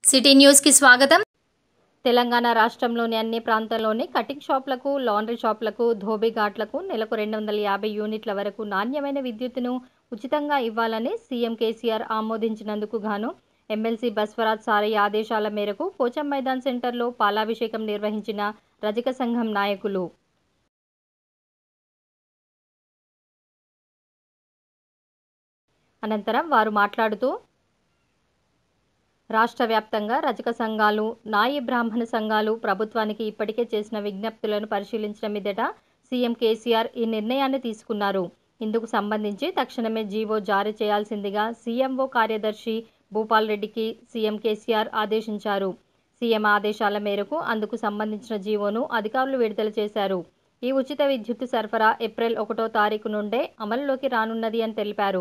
city న్యూస్కి స్వాగతం తెలంగాణ రాష్ట్రంలోని అన్ని ప్రాంతాల్లోని కటింగ్ షాపులకు లాండ్రీ షాపులకు ధోబీ ఘాట్లకు నెలకు రెండు వందల యాభై యూనిట్ల వరకు నాణ్యమైన విద్యుత్తును ఉచితంగా ఇవ్వాలని సీఎం కేసీఆర్ ఆమోదించినందుకు గాను ఎమ్మెల్సీ బస్వరాజ్ సారయ్య ఆదేశాల మేరకు పోచం మైదాన్ సెంటర్లో పాలాభిషేకం నిర్వహించిన రజక సంఘం నాయకులు అనంతరం వారు మాట్లాడుతూ రాష్ట్ర వ్యాప్తంగా రజక సంఘాలు నాయి బ్రాహ్మణ సంఘాలు ప్రభుత్వానికి ఇప్పటికే చేసిన విజ్ఞప్తులను పరిశీలించిన మీదట సీఎం కేసీఆర్ ఈ నిర్ణయాన్ని తీసుకున్నారు ఇందుకు సంబంధించి తక్షణమే జీవో జారీ చేయాల్సిందిగా సీఎంఓ కార్యదర్శి భూపాల్ రెడ్డికి సీఎం కేసీఆర్ ఆదేశించారు సీఎం ఆదేశాల మేరకు అందుకు సంబంధించిన జీవోను అధికారులు విడుదల చేశారు ఈ ఉచిత విద్యుత్ సరఫరా ఏప్రిల్ ఒకటో తారీఖు నుండే అమలులోకి రానున్నది అని తెలిపారు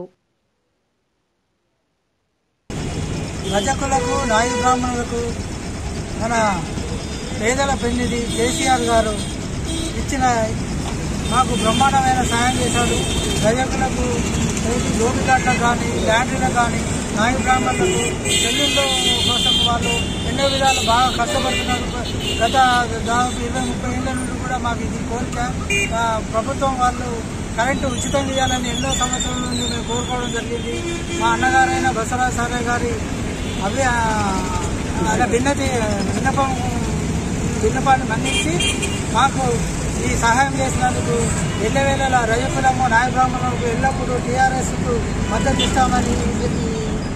రజకులకు నాయి బ్రాహ్మణులకు మన పేదల పెన్నిధి కేసీఆర్ గారు ఇచ్చిన మాకు బ్రహ్మాండమైన సాయం చేశాడు రజకులకు లోబిఘాట్లకు కానీ ల్యాండ్రీలకు కానీ నాయి బ్రాహ్మణులకు చెల్లింపు కోసం వాళ్ళు ఎన్నో విధాలు బాగా కష్టపడుతున్నారు గత దాదాపు ఇరవై ముప్పై ఏళ్ళ నుండి కూడా మాకు ఇది కోరిక ఆ, ప్రభుత్వం వాళ్ళు కరెంటు ఉచితంగా ఇవ్వాలని ఎన్నో సంవత్సరాల నుండి మేము కోరుకోవడం జరిగింది మా అన్నగారైన బసవరాజ్ సారే గారి అవి ఆ, ఆయన భిన్నతి విన్నపం విన్నపాన్ని మన్నించి మాకు ఈ సహాయం చేసినందుకు ఎల్లవేళలా రజకులము నాయబ్రాహ్మణులకు ఎల్లప్పుడూ టీఆర్ఎస్కు మద్దతు ఇస్తామని ఈ-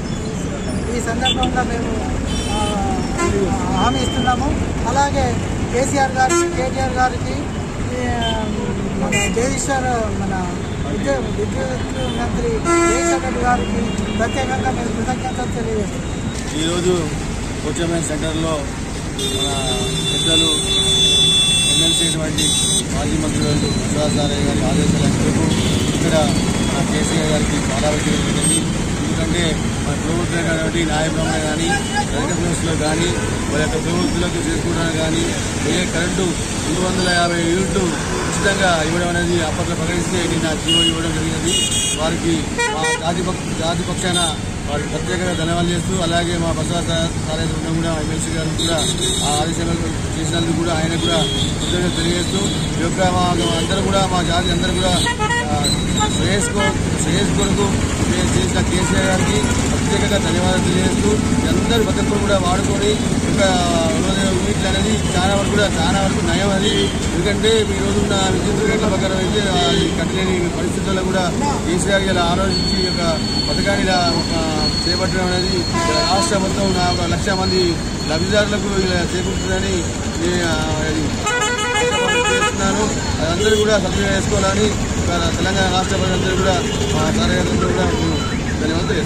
ఈ సందర్భంగా మేము ఆ, హామీ ఇస్తున్నాము అలాగే కేసీఆర్ గారికి కేటీఆర్ గారికి ఈ, మన జగదీశ్వర్ మన విద్యుత్ విద్యుత్ మంత్రి జగదీశ్వర్ రెడ్డి గారికి ప్రత్యేకంగా మేము కృతజ్ఞతలు తెలియజేస్తున్నాం ఈరోజు కోచమైన సెంటర్లో మన పెద్దలు ఎమ్మెల్సీ అయినటువంటి మాజీ మంత్రులు విశ్వాసారయ్య గారి ఆదేశాల మేరకు ఇక్కడ మన కేసీఆర్ గారికి పాలాభిషేకం జరిగింది ఎందుకంటే మన ప్రభుత్వం కాబట్టి న్యాయబ్రహ్మ కానీ రైతు ప్లేస్లో కానీ వాళ్ళ యొక్క ప్రభుత్వాలకు చేసుకోవడానికి కానీ ఏ కరెంటు రెండు వందల యాభై యూనిట్లు ఉచితంగా ఇవ్వడం అనేది అప్పట్లో ప్రకటిస్తే నిన్న జీవో ఇవ్వడం జరిగినది వారికి మా జాతి పక్ష జాతి పక్షాన వారికి ప్రత్యేకంగా ధన్యవాదాలు చేస్తూ అలాగే మా బసవ కార్యక్రమం కూడా ఎమ్మెల్సీ గారు కూడా ఆ ఆదేశాలు చేసినందుకు కూడా ఆయన కూడా కృతజ్ఞతలు తెలియజేస్తూ ఈ యొక్క మా అందరూ కూడా మా జాతి అందరూ కూడా ఆ, శ్రేయస్కో శ్రేయస్ కొరకు మేము చేసిన కేసీఆర్ గారికి ప్రత్యేకంగా ధన్యవాదాలు తెలియజేస్తూ అందరూ ప్రతి ఒక్కరు కూడా వాడుకొని ఒక యూనిట్లు అనేది చాలా వరకు కూడా చాలా వరకు నయం అది ఎందుకంటే ఈ రోజున్న విద్యుత్ రేట్ల ప్రకారం అయితే ఆ, ఈ కట్టలేని పరిస్థితుల్లో కూడా కేసీఆర్ ఇలా ఆలోచించి ఈ యొక్క పథకాన్ని ఇలా ఒక చేపట్టడం అనేది ఇలా రాష్ట్ర మొత్తం నా ఒక లక్ష మంది లబ్ధిదారులకు ఇలా చేకూరుతుందని నేను, ఆ, అది చేస్తున్నాను అందరూ కూడా సద్వినియోగం చేసుకోవాలని ఇవాళ తెలంగాణ రాష్ట్ర ప్రజలందరూ కూడా మా కార్యకర్తలు కూడా ధన్యవాదాలు